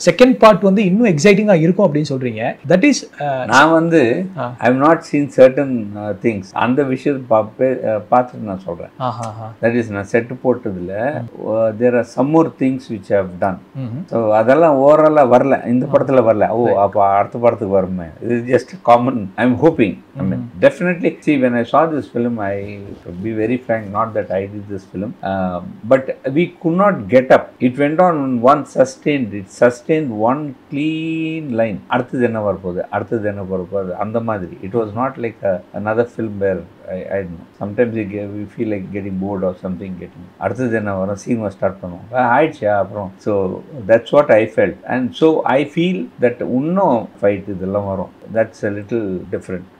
Second part வந்து இன்னும் எக்ஸைட்டிங்கா இருக்கும் அப்படின்னு சொல்றீங்க தட் இஸ் நான் வந்து ஆ. I have not seen certain things அந்த விஷயத்தை பார்ப்பே பார்த்துட்டு நான் சொல்கிறேன் தட் இஸ் நான் செட்டு போட்டதில் there are some more things which have done so அதெல்லாம் ஓவராலாக வரல இந்த படத்தில் வரல ஓ அப்போ அடுத்த படத்துக்கு வருமே இது just common I am hoping I mean definitely see when I saw this film I to be very frank not that I did this film uh, but we could not get up it went on one sustained it sustained one clean line அடுத்தது என்ன வரப்போகுது அடுத்தது என்ன வரப்போகுது அந்த மாதிரி it was not like a, another film where I, I don't know sometimes we, get, we feel like getting bored or something getting அடுத்தது என்ன வரும் சீன் ஸ்டார்ட் பண்ணுவோம் ஆ, ஆயிடுச்சா அப்புறம் so that's what I felt and so I feel that இன்னும் fight இதெல்லாம் வரும் தட்ஸ் a லிட்டில் டிஃப்ரெண்ட்